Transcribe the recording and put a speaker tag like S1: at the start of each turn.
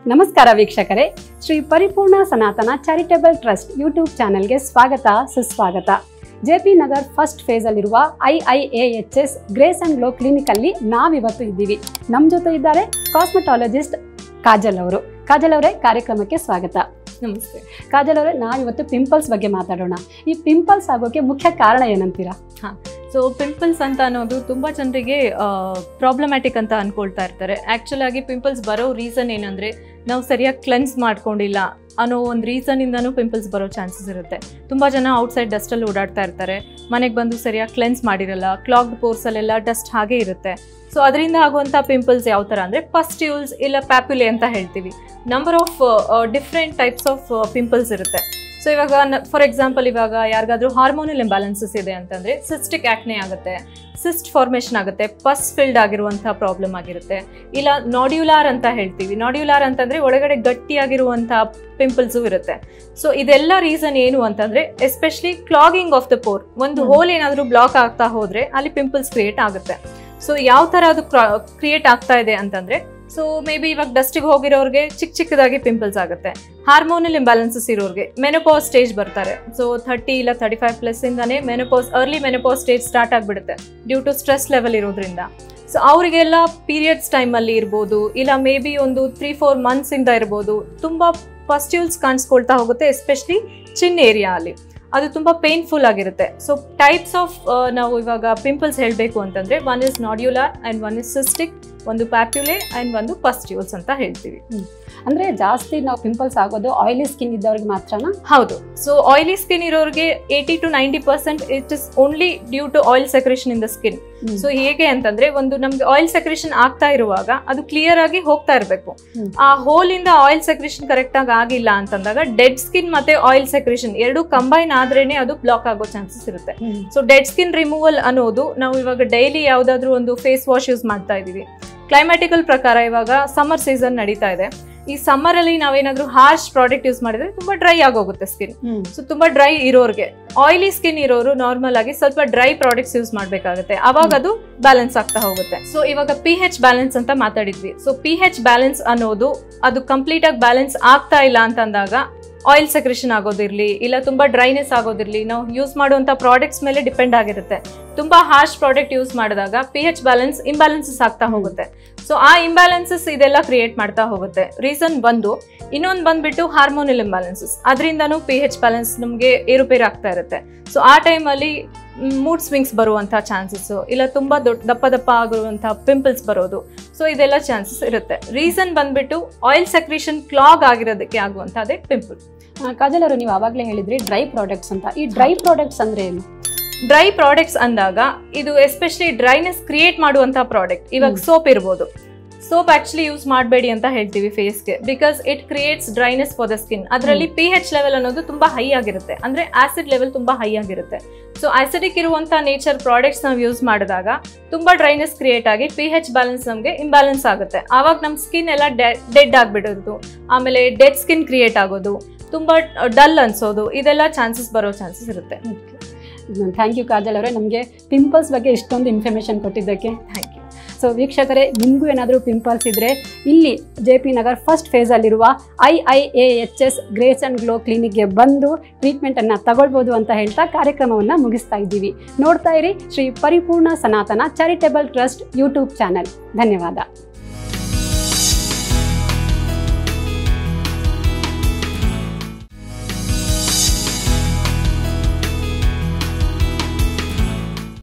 S1: ನಮಸ್ಕಾರ ವೀಕ್ಷಕರೇ ಶ್ರೀ ಪರಿಪೂರ್ಣ ಸನಾತನ ಚಾರಿಟೇಬಲ್ ಟ್ರಸ್ಟ್ ಯೂಟ್ಯೂಬ್ ಚಾನೆಲ್ಗೆ ಸ್ವಾಗತ ಸುಸ್ವಾಗತ ಜೆ ಪಿ ನಗರ್ ಫಸ್ಟ್ ಫೇಸಲ್ಲಿರುವ I I A H S grace and glow ಕ್ಲಿನಿಕಲ್ಲಿ ನಾವಿವತ್ತು ಇದ್ದೀವಿ ನಮ್ಮ ಜೊತೆ ಇದ್ದಾರೆ ಕಾಸ್ಮೆಟಾಲಜಿಸ್ಟ್ ಕಾಜಲ್ ಅವರು ಕಾಜಲ್ ಅವರೇ ಕಾರ್ಯಕ್ರಮಕ್ಕೆ ಸ್ವಾಗತ
S2: ನಮಸ್ತೆ
S1: ಕಾಜಲ್ ಅವರೇ ನಾವಿವತ್ತು ಪಿಂಪಲ್ಸ್ ಬಗ್ಗೆ ಮಾತಾಡೋಣ ಈ ಪಿಂಪಲ್ಸ್ ಆಗೋಕೆ ಮುಖ್ಯ ಕಾರಣ ಏನಂತೀರಾ
S2: ಸೊ ಪಿಂಪಲ್ಸ್ ಅಂತ ಅನ್ನೋದು ತುಂಬ ಜನರಿಗೆ ಪ್ರಾಬ್ಲಮ್ಯಾಟಿಕ್ ಅಂತ ಅನ್ಕೊಳ್ತಾ ಇರ್ತಾರೆ ಆ್ಯಕ್ಚುಲ್ ಆಗಿ ಪಿಂಪಲ್ಸ್ ಬರೋ ರೀಸನ್ ಏನಂದರೆ ನಾವು ಸರಿಯಾಗಿ ಕ್ಲೆನ್ಸ್ ಮಾಡ್ಕೊಂಡಿಲ್ಲ ಅನ್ನೋ ಒಂದು ರೀಸನಿಂದನೂ ಪಿಂಪಲ್ಸ್ ಬರೋ ಚಾನ್ಸಸ್ ಇರುತ್ತೆ ತುಂಬ ಜನ ಔಟ್ಸೈಡ್ ಡಸ್ಟಲ್ಲಿ ಓಡಾಡ್ತಾ ಇರ್ತಾರೆ ಮನೆಗೆ ಬಂದು ಸರಿಯಾಗಿ ಕ್ಲೆನ್ಸ್ ಮಾಡಿರಲ್ಲ ಕ್ಲಾಗ್ಡ್ ಪೋರ್ಸಲ್ಲೆಲ್ಲ ಡಸ್ಟ್ ಹಾಗೆ ಇರುತ್ತೆ ಸೊ ಅದರಿಂದ ಆಗುವಂಥ ಪಿಂಪಲ್ಸ್ ಯಾವ ಥರ ಅಂದರೆ ಪಸ್ಟ್ಯೂಲ್ಸ್ ಇಲ್ಲ ಪ್ಯಾಪ್ಯುಲೆ ಅಂತ ಹೇಳ್ತೀವಿ number of different types of pimples ಇರುತ್ತೆ ಸೊ ಇವಾಗ ಫಾರ್ ಎಕ್ಸಾಂಪಲ್ ಇವಾಗ ಯಾರಿಗಾದ್ರೂ ಹಾರ್ಮೋನಲ್ ಇಂಬ್ಯಾಲೆನ್ಸಸ್ ಇದೆ ಅಂತಂದರೆ ಸಿಸ್ಟಿಕ್ ಆ್ಯಕ್ನೆ ಆಗುತ್ತೆ ಸಿಸ್ಟ್ ಫಾರ್ಮೇಷನ್ ಆಗುತ್ತೆ ಪಸ್ ಫಿಲ್ಡ್ ಆಗಿರುವಂಥ ಪ್ರಾಬ್ಲಮ್ ಆಗಿರುತ್ತೆ ಇಲ್ಲ ನಾಡ್ಯುಲಾರ್ ಅಂತ ಹೇಳ್ತೀವಿ ನಾಡ್ಯುಲಾರ್ ಅಂತಂದರೆ ಒಳಗಡೆ ಗಟ್ಟಿಯಾಗಿರುವಂಥ ಪಿಂಪಲ್ಸು ಇರುತ್ತೆ ಸೊ ಇದೆಲ್ಲ ರೀಸನ್ ಏನು ಅಂತಂದರೆ especially clogging of the pore ಒಂದು
S1: ಹ್ಮ್.
S2: ಹೋಲ್ ಏನಾದರೂ ಬ್ಲಾಕ್ ಆಗ್ತಾ ಹೋದರೆ ಅಲ್ಲಿ ಪಿಂಪಲ್ಸ್ ಕ್ರಿಯೇಟ್ ಆಗುತ್ತೆ ಸೊ ಯಾವ ಥರ ಅದು ಕ್ರಿಯೇಟ್ ಆಗ್ತಾ ಇದೆ ಅಂತಂದರೆ ಸೊ ಮೇ ಬಿ ಇವಾಗ ಡಸ್ಟಿಗೆ ಹೋಗಿರೋರಿಗೆ ಚಿಕ್ಕ ಚಿಕ್ಕದಾಗಿ ಪಿಂಪಲ್ಸ್ ಆಗುತ್ತೆ ಹಾರ್ಮೋನಲ್ ಇಂಬ್ಯಾಲೆನ್ಸಸ್ ಇರೋರಿಗೆ ಮೆನೋಪಾಸ್ ಸ್ಟೇಜ್ ಬರ್ತಾರೆ ಸೊ ಥರ್ಟಿ ಇಲ್ಲ ತರ್ಟಿ ಫೈವ್ ಪ್ಲಸ್ ಇಂದಾನೆ menopause early menopause stage start ಆಗಿಬಿಡುತ್ತೆ ಡ್ಯೂ ಟು ಸ್ಟ್ರೆಸ್ ಲೆವೆಲ್ ಇರೋದ್ರಿಂದ ಸೊ ಅವರಿಗೆಲ್ಲ ಪೀರಿಯಡ್ಸ್ ಟೈಮಲ್ಲಿ ಇರ್ಬೋದು ಇಲ್ಲ ಮೇ ಬಿ ಒಂದು ತ್ರೀ ಫೋರ್ ಮಂತ್ಸಿಂದ ಇರ್ಬೋದು ತುಂಬ ಪಸ್ಟ್ಯೂಲ್ಸ್ ಕಾಣಿಸ್ಕೊಳ್ತಾ ಹೋಗುತ್ತೆ ಎಸ್ಪೆಷಲಿ ಚಿನ್ ಏರಿಯಾ ಅಲ್ಲಿ ಅದು ತುಂಬ ಪೇನ್ಫುಲ್ ಆಗಿರುತ್ತೆ ಸೊ ಟೈಪ್ಸ್ ಆಫ್ ನಾವು ಇವಾಗ ಪಿಂಪಲ್ಸ್ ಹೇಳಬೇಕು ಅಂತಂದರೆ one is nodular and one is cystic ಒಂದು ಪ್ಯಾಪ್ಯುಲೆ ಆ್ಯಂಡ್ ಒಂದು ಪಸ್ಟ್ಯೂಲ್ಸ್ ಅಂತ ಹೇಳ್ತೀವಿ
S1: ಅಂದ್ರೆ ಜಾಸ್ತಿ ನಾವು ಪಿಂಪಲ್ಸ್ ಆಗೋದು ಆಯಿಲಿ ಸ್ಕಿನ್ ಇದ್ದವ್ರಿಗೆ ಮಾತ್ರನಾ
S2: ಹೌದು ಸೊ ಆಯಿಲಿ ಸ್ಕಿನ್ ಇರೋರಿಗೆ eighty to ninety percent it is only due to oil secretion in the skin so ಹೇಗೆ ಅಂತಂದ್ರೆ ಒಂದು ನಮ್ಗೆ ಆಯಿಲ್ ಸೆಕ್ರೇಷನ್ ಆಗ್ತಾ ಇರುವಾಗ ಅದು ಕ್ಲಿಯರ್ ಆಗಿ ಹೋಗ್ತಾ ಇರಬೇಕು
S1: ಹ್ಮ್.
S2: ಆ ಹೋಲ್ ಇಂದ ಆಯಿಲ್ ಸೆಕ್ರೇಷನ್ ಕರೆಕ್ಟ್ ಆಗಿ ಆಗಿಲ್ಲ ಅಂತಂದಾಗ ಡೆಡ್ ಸ್ಕಿನ್ ಮತ್ತೆ ಆಯಿಲ್ ಸೆಕ್ರೇಷನ್ ಎರಡು ಕಂಬೈನ್ ಆದ್ರೇನೆ ಅದು ಬ್ಲಾಕ್ ಆಗೋ ಚಾನ್ಸಸ್ ಇರುತ್ತೆ
S1: hmm.
S2: So dead skin removal ಅನ್ನೋದು ನಾವು ಇವಾಗ ಡೈಲಿ ಯಾವ್ದಾದ್ರು ಒಂದು ಫೇಸ್ ವಾಶ್ ಯೂಸ್ ಮಾಡ್ತಾ ಇದೀವಿ ಕ್ಲೈಮ್ಯಾಟಿಕಲ್ ಪ್ರಕಾರ ಇವಾಗ ಸಮ್ಮರ್ ಸೀಸನ್ ನಡೀತಾ ಇದೆ ಈ ಸಮ್ಮರ್ ಅಲ್ಲಿ ನಾವೇನಾದ್ರೂ ಹಾರ್ಶ್ ಪ್ರಾಡಕ್ಟ್ ಯೂಸ್ ಮಾಡಿದ್ರೆ ತುಂಬಾ ಡ್ರೈ ಆಗೋಗುತ್ತೆ ಸ್ಕಿನ್
S1: ಹ್ಮ್.
S2: ಸೊ ತುಂಬಾ ಡ್ರೈ ಇರೋರಿಗೆ ಆಯಿಲಿ ಸ್ಕಿನ್ ಇರೋರು ನಾರ್ಮಲ್ ಆಗಿ ಸ್ವಲ್ಪ ಡ್ರೈ ಪ್ರಾಡಕ್ಟ್ಸ್ ಯೂಸ್ ಮಾಡಬೇಕಾಗುತ್ತೆ ಅವಾಗ ಅದು ಬ್ಯಾಲೆನ್ಸ್ ಆಗ್ತಾ ಹೋಗುತ್ತೆ ಸೊ ಇವಾಗ ಪಿ ಹೆಚ್ ಬ್ಯಾಲೆನ್ಸ್ ಅಂತ ಮಾತಾಡಿದ್ವಿ ಸೊ ಪಿ ಹೆಚ್ ಬ್ಯಾಲೆನ್ಸ್ ಅನ್ನೋದು ಅದು ಕಂಪ್ಲೀಟ್ ಆಗಿ ಬ್ಯಾಲೆನ್ಸ್ ಆಗ್ತಾ ಇಲ್ಲ ಅಂತಂದಾಗ ಆಯಿಲ್ ಸೆಕ್ರೇಷನ್ ಆಗೋದಿರ್ಲಿ ಇಲ್ಲ ತುಂಬಾ ಡ್ರೈನೆಸ್ ಆಗೋದಿರ್ಲಿ ನಾವು ಯೂಸ್ ಮಾಡುವಂತ ಪ್ರಾಡಕ್ಟ್ಸ್ ಮೇಲೆ ಡಿಪೆಂಡ್ ಆಗಿರುತ್ತೆ ತುಂಬಾ ಹಾರ್ಶ್ ಪ್ರಾಡಕ್ಟ್ ಯೂಸ್ ಮಾಡಿದಾಗ ಪಿ ಹೆಚ್ ಬ್ಯಾಲೆನ್ಸ್ ಇಂಬ್ಯಾಲೆನ್ಸಸ್ ಆಗ್ತಾ ಹೋಗುತ್ತೆ ಸೊ ಆ ಇಂಬ್ಯಾಲೆನ್ಸಸ್ ಇದೆಲ್ಲ ಕ್ರಿಯೇಟ್ ಮಾಡ್ತಾ ಹೋಗುತ್ತೆ ರೀಸನ್ ಒಂದು ಇನ್ನೊಂದು ಬಂದ್ಬಿಟ್ಟು ಹಾರ್ಮೋನಲ್ ಇಂಬ್ಯಾಲೆನ್ಸಸ್ ಅದರಿಂದನೂ ಪಿ ಹೆಚ್ ಬ್ಯಾಲೆನ್ಸ್ ನಮಗೆ ಏರುಪೇರು ಆಗ್ತಾ ಇರುತ್ತೆ ಸೊ ಆ ಟೈಮಲ್ಲಿ ಮೂಡ್ ಸ್ವಿಂಗ್ಸ್ ಬರುವಂಥ ಚಾನ್ಸಸ್ಸು ಇಲ್ಲ ತುಂಬ ದೊಡ್ಡ ದಪ್ಪ ದಪ್ಪ ಆಗಿರುವಂಥ ಪಿಂಪಲ್ಸ್ ಬರೋದು ಸೊ ಇದೆಲ್ಲ ಚಾನ್ಸಸ್ ಇರುತ್ತೆ ರೀಸನ್ ಬಂದ್ಬಿಟ್ಟು ಆಯಿಲ್ ಸೆಕ್ರೇಷನ್ ಕ್ಲಾಗ್ ಆಗಿರೋದಕ್ಕೆ ಆಗುವಂಥದ್ದೇ ಪಿಂಪಲ್
S1: ಆ, ಕಾಜಲ್ ಅವರು ನೀವು ಆವಾಗಲೇ ಹೇಳಿದ್ರಿ ಡ್ರೈ ಪ್ರಾಡಕ್ಟ್ಸ್ ಅಂತ ಈ ಡ್ರೈ ಪ್ರಾಡಕ್ಟ್ಸ್ ಅಂದ್ರೆ ಏನು
S2: ಡ್ರೈ ಪ್ರಾಡಕ್ಟ್ಸ್ ಅಂದಾಗ ಇದು ಎಸ್ಪೆಷಲಿ ಡ್ರೈನೆಸ್ ಕ್ರಿಯೇಟ್ ಮಾಡುವಂಥ ಪ್ರಾಡಕ್ಟ್ ಇವಾಗ
S1: ಹ್ಮ್.
S2: ಸೋಪ್ ಇರ್ಬೋದು ಸೋಪ್ ಆಕ್ಚುಲಿ ಯೂಸ್ ಮಾಡಬೇಡಿ ಅಂತ ಹೇಳ್ತೀವಿ ಫೇಸ್ಗೆ because it creates dryness for the skin ಅದರಲ್ಲಿ ಪಿ ಹೆಚ್ ಲೆವೆಲ್ ಅನ್ನೋದು ತುಂಬಾ ಹೈ ಆಗಿರುತ್ತೆ ಅಂದ್ರೆ ಆಸಿಡ್ ಲೆವೆಲ್ ತುಂಬಾ ಹೈ ಆಗಿರುತ್ತೆ ಸೊ ಆಸಿಡಿಕ್ ಇರುವಂತ ನೇಚರ್ ಪ್ರಾಡಕ್ಟ್ಸ್ ನಾವು ಯೂಸ್ ಮಾಡಿದಾಗ ತುಂಬಾ ಡ್ರೈನೆಸ್ ಕ್ರಿಯೇಟ್ ಆಗಿ ಪಿ ಹೆಚ್ ಬ್ಯಾಲೆನ್ಸ್ ನಮಗೆ ಇಂಬ್ಯಾಲೆನ್ಸ್ ಆಗುತ್ತೆ ಆವಾಗ ನಮ್ಮ ಸ್ಕಿನ್ ಎಲ್ಲ ಡೆಡ್ ಆಗಿಬಿಡೋದು ಆಮೇಲೆ ಡೆಡ್ ಸ್ಕಿನ್ ಕ್ರಿಯೇಟ್ ಆಗೋದು ತುಂಬಾ ಡಲ್ ಅನ್ಸೋದು ಇದೆಲ್ಲ ಚಾನ್ಸಸ್ ಬರೋ ಚಾನ್ಸಸ್ ಇರುತ್ತೆ
S1: ಥ್ಯಾಂಕ್ ಯು ಕಾಜಲ್ ಅವರೇ ನಮಗೆ ಪಿಂಪಲ್ಸ್ ಬಗ್ಗೆ ಇಷ್ಟೊಂದು ಇನ್ಫಾರ್ಮೇಷನ್ ಕೊಟ್ಟಿದ್ದಕ್ಕೆ
S2: ಥ್ಯಾಂಕ್ ಯು
S1: ಸೊ ವೀಕ್ಷಕರೇ ನಿಮಗೂ ಏನಾದರೂ ಪಿಂಪಲ್ಸ್ ಇದ್ದರೆ ಇಲ್ಲಿ ಜೆ ಪಿ ನಗರ್ ಫಸ್ಟ್ ಫೇಸಲ್ಲಿರುವ I I A H S grace and glow ಕ್ಲಿನಿಕ್ಗೆ ಬಂದು ಟ್ರೀಟ್ಮೆಂಟನ್ನು ತಗೊಳ್ಬೋದು ಅಂತ ಹೇಳ್ತಾ ಕಾರ್ಯಕ್ರಮವನ್ನು ಮುಗಿಸ್ತಾ ಇದ್ದೀವಿ ನೋಡ್ತಾ ಇರಿ ಶ್ರೀ ಪರಿಪೂರ್ಣ ಸನಾತನ ಚಾರಿಟೇಬಲ್ ಟ್ರಸ್ಟ್ ಯೂಟ್ಯೂಬ್ ಚಾನಲ್ ಧನ್ಯವಾದ